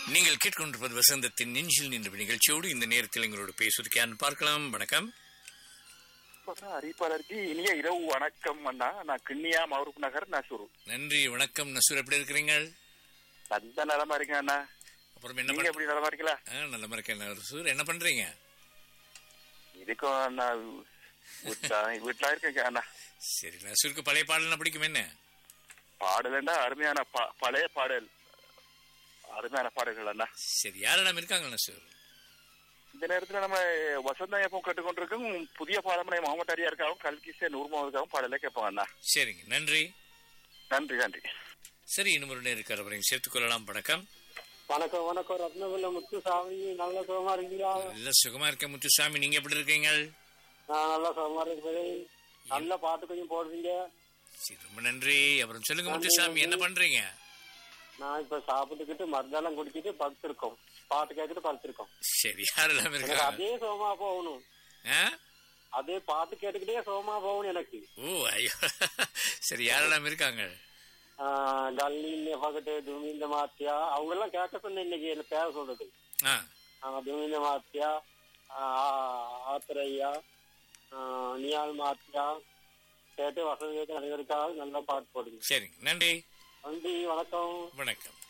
நீங்கள் கேட்கொண்டிருப்பது வசந்தத்தின் நெஞ்சில் நின்ற நிகழ்ச்சியோடு இந்த நேரத்தில் எங்களோடு பேசுவதற்கு யாருன்னு பார்க்கலாம் வணக்கம் அறிவிப்பாளருக்கு இனிய இரவு வணக்கம் அண்ணா நான் கிண்ணியா மவுருப் நகர் நசூர் நன்றி வணக்கம் நசூர் எப்படி இருக்கிறீங்க நல்ல நலமா இருக்கேன் அண்ணா அப்புறம் என்ன நீங்க பண்ற- எப்படி நலமா இருக்கீங்களா ஆ, நல்ல இருக்கேன் நசூர் என்ன பண்றீங்க இதுக்கும் அண்ணா வீட்டுல வீட்டுல இருக்கேன் அண்ணா சரி நசூருக்கு பழைய பாடலாம் பிடிக்கும் என்ன பாடலண்டா அருமையான பா- பழைய பாடல் அருமையான பாடல்கள் அண்ணா சரி யாரெல்லாம் இருக்காங்க நசூர் இந்த நேரத்துல நம்ம வசந்தம் எப்போ கேட்டுக்கொண்டிருக்கோம் புதிய பாடமுறை முகமது அரியாருக்காகவும் கல்கிசே நூர் முகமதுக்காகவும் பாடலை கேட்போம் அண்ணா சரிங்க நன்றி நன்றி நன்றி சரி இன்னும் ஒரு நேரம் இருக்கிற அவரையும் சேர்த்துக் கொள்ளலாம் வணக்கம் வணக்கம் வணக்கம் ரத்னபில்ல முத்துசாமி நல்ல சுகமா இருக்கீங்களா நல்ல சுகமா இருக்க முத்துசாமி நீங்க எப்படி இருக்கீங்க நான் நல்லா சுகமா இருக்கிறேன் நல்ல பாட்டு கொஞ்சம் போடுறீங்க சரி ரொம்ப நன்றி அப்புறம் சொல்லுங்க முத்துசாமி என்ன பண்றீங்க நான் இப்ப சாப்பிட்டுக்கிட்டு மருந்தெல்லாம் குடிச்சிட்டு படுத்திருக்கோம் பாட்டு கேட்கிட்டு படுத்திருக்கோம் சரி யாரெல்லாம் எனக்கு இருக்காங்க அதே சுகமா போகணும் ஆ? அதே பாட்டு கேட்டுக்கிட்டே சுகமா போகணும் எனக்கு ஓ ஐயோ சரி யாரெல்லாம் இருக்காங்க ஆஹ் டல்லி பக்கத்து துமிந்த மாத்தியா அவங்க எல்லாம் கேட்க சொன்ன இன்னைக்கு என்ன பேர சொல்றது ஆ ஆஹ் துமிந்த மாத்தியா ஆஹ் ஆத்திரையா ஆஹ் நியால் மாத்தியா கேட்டு வசதி அனைவருக்காக நல்ல பாட்டு போடுங்க சரிங்க நன்றி நன்றி வணக்கம் வணக்கம்